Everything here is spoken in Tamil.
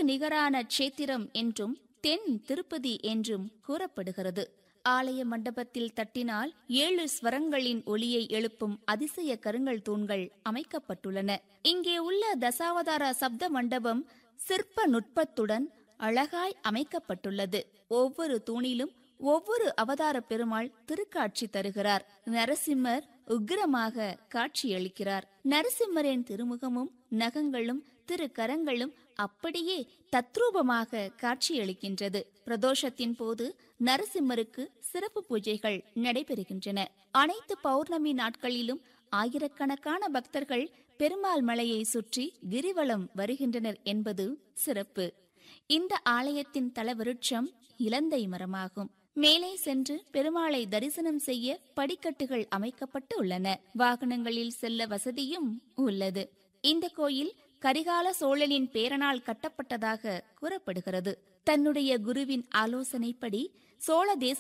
நிகரான க்ஷேத்திரம் என்றும் தென் திருப்பதி என்றும் கூறப்படுகிறது ஆலய மண்டபத்தில் தட்டினால் ஏழு ஸ்வரங்களின் ஒலியை எழுப்பும் அதிசய கருங்கல் தூண்கள் அமைக்கப்பட்டுள்ளன இங்கே உள்ள தசாவதார சப்த மண்டபம் சிற்ப நுட்பத்துடன் அழகாய் அமைக்கப்பட்டுள்ளது ஒவ்வொரு தூணிலும் ஒவ்வொரு அவதார பெருமாள் திருக்காட்சி தருகிறார் நரசிம்மர் உக்கிரமாக காட்சியளிக்கிறார் நரசிம்மரின் திருமுகமும் நகங்களும் திருக்கரங்களும் அப்படியே தத்ரூபமாக காட்சியளிக்கின்றது பிரதோஷத்தின் போது நரசிம்மருக்கு சிறப்பு பூஜைகள் நடைபெறுகின்றன அனைத்து பௌர்ணமி நாட்களிலும் ஆயிரக்கணக்கான பக்தர்கள் பெருமாள் மலையை சுற்றி கிரிவலம் வருகின்றனர் என்பது சிறப்பு இந்த ஆலயத்தின் தலவிருட்சம் இலந்தை மரமாகும் மேலே சென்று பெருமாளை தரிசனம் செய்ய படிக்கட்டுகள் அமைக்கப்பட்டு உள்ளன வாகனங்களில் செல்ல வசதியும் உள்ளது இந்த கோயில் கரிகால சோழனின் பேரனால் கட்டப்பட்டதாக கூறப்படுகிறது தன்னுடைய குருவின் ஆலோசனைப்படி சோழ தேச